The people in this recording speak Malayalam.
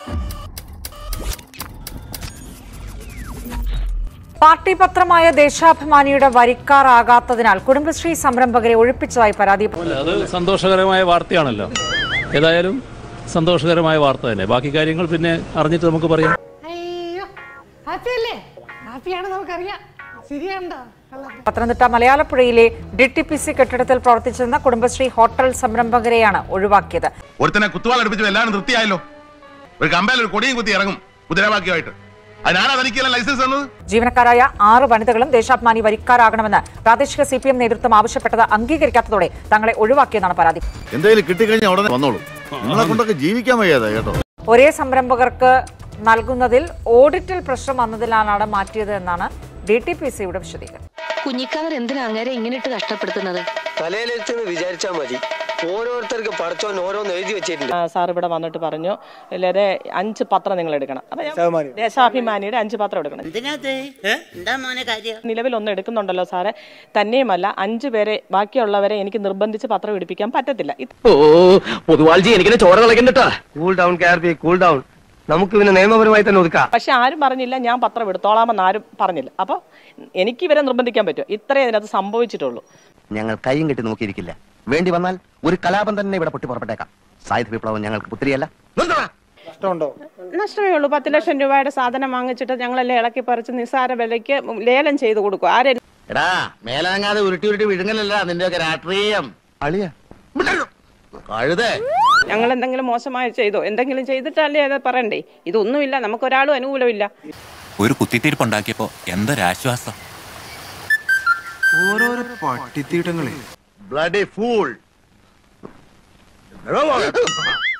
പാർട്ടി പത്രമായ ദേശാഭിമാനിയുടെ വരിക്കാറാകാത്തതിനാൽ കുടുംബശ്രീ സംരംഭകരെ ഒഴിപ്പിച്ചതായി പരാതി അല്ല, അത് സന്തോഷകരമായ വാർത്തയാണല്ലോ ഏതായാലും സന്തോഷകരമായ വാർത്ത തന്നെ ബാക്കി കാര്യങ്ങൾ പിന്നെ അറിഞ്ഞിട്ട് നമുക്ക് പറയാം അയ്യോ ഹാപ്പിയല്ലേ ഹാപ്പിയാണ് നമുക്കറിയാം ശരിയാണ്ടോ പത്തനംതിട്ട മലയാളപ്പുഴയിലെ ഡി ടി പി സി കെട്ടിടത്തിൽ പ്രവർത്തിച്ചിരുന്ന കുടുംബശ്രീ ഹോട്ടൽ സംരംഭകരെയാണ് ഒഴിവാക്കിയത് ഒരുത്തനെ കുത്തുവാളടുപ്പിച്ച് എല്ലാം വൃത്തിയായല്ലോ ഒരു കമ്പയിൽ ഒരു കൊടിയും കുത്തി ഇറങ്ങും കുതിരവാക്യമായിട്ട് അതിനാണ് തനിക്കല്ല ലൈസൻസ് തന്നത് ജീവനക്കാരായ ആറ് വനിതകളും ദേശാഭിമാനി വരിക്കാരാകണമെന്ന് പ്രാദേശിക സി പി എം നേതൃത്വം ആവശ്യപ്പെട്ടത് അംഗീകരിക്കാത്തതോടെ തങ്ങളെ ഒഴിവാക്കിയെന്നാണ് പരാതി എന്തെങ്കിലും കിട്ടിക്കഴിഞ്ഞാൽ ഉടനെ വന്നോളൂ നിങ്ങളെ കൊണ്ടൊക്കെ ജീവിക്കാൻ വയ്യാതെ കേട്ടോ ഒരേ സംരംഭകർക്ക് നൽകുന്നതിൽ ഓഡിറ്റിൽ പ്രശ്നം വന്നതിലാണ് മാറ്റിയത് എന്നാണ് ഡി ടി പി സിയുടെ വിശദീകരണം കുഞ്ഞിക്കാവർ എന്തിനാ അങ്ങേരെ ഇങ്ങനെ ഇട്ട് കഷ്ടപ്പെടുത്തുന്നത് തലയിലെടുത്തെന്ന് വിചാരിച്ചാ മതി ഓരോരുത്തർക്ക് പഠിച്ചോൻ ഓരോന്ന് എഴുതി വെച്ചിട്ടുണ്ട് സാർ ഇവിടെ വന്നിട്ട് പറഞ്ഞു ഇല്ലാതെ അഞ്ച് പത്രം നിങ്ങൾ എടുക്കണം അപ്പൊ ഞാൻ ദേശാഭിമാനിയുടെ അഞ്ച് പത്രം എടുക്കണം എന്താ മോനെ കാര്യം നിലവിൽ ഒന്ന് എടുക്കുന്നുണ്ടല്ലോ സാറേ തന്നെയുമല്ല അഞ്ചു പേരെ ബാക്കിയുള്ളവരെ എനിക്ക് നിർബന്ധിച്ച് പത്രം എടുപ്പിക്കാൻ പറ്റത്തില്ല ഇത് ഓ പൊതുവാൾജി എനിക്കിനെ ചോര കളക്കണ്ടട്ടാ cool down K R P cool down നമുക്ക് പിന്നെ നിയമപരമായി തന്നെ ഒതുക്കാം പക്ഷെ ആരും പറഞ്ഞില്ല ഞാൻ പത്രം എടുത്തോളാമെന്ന് ആരും പറഞ്ഞില്ല അപ്പൊ എനിക്ക് ഇവരെ നിർബന്ധിക്കാൻ പറ്റും ഇത്രേ ഇതിനകത്ത് സംഭവിച്ചിട്ടുള്ളൂ ഞങ്ങൾ കൈയും കെട്ടി നോക്കിയിരിക്കില്ല വേണ്ടി വന്നാൽ ഒരു കലാപം തന്നെ ഇവിടെ പൊട്ടി പുറപ്പെട്ടേക്കാം സായുധ വിപ്ലവം ഞങ്ങൾക്ക് പുത്തിരിയല്ല നഷ്ടമേ ഉള്ളൂ പത്ത് ലക്ഷം രൂപയുടെ സാധനം വാങ്ങിച്ചിട്ട് ഞങ്ങളെല്ലാം ഇളക്കി പറിച്ച് നിസ്സാര വിലയ്ക്ക് ലേലം ചെയ്ത് കൊടുക്കും ആരെ എടാ മേലനങ്ങാതെ ഉരുട്ടി ഉരുട്ടി വിഴുങ്ങലല്ല നിന്റെയൊക്കെ രാഷ്ട്രീയം അളിയ കഴുതേ ഞങ്ങൾ എന്തെങ്കിലും മോശമായി ചെയ്തോ എന്തെങ്കിലും ചെയ്തിട്ടല്ലേ അത് പറയണ്ടേ ഇതൊന്നുമില്ല നമുക്കൊരാളും അനുകൂലമില്ല ഒരു കുത്തിത്തിരിപ്പുണ്ടാക്കിയപ്പോ എന്തൊരാശ്വാസം ഓരോരോ പട്ടിത്തീട്ടങ്ങളെ ബ്ലഡി ഫൂൾ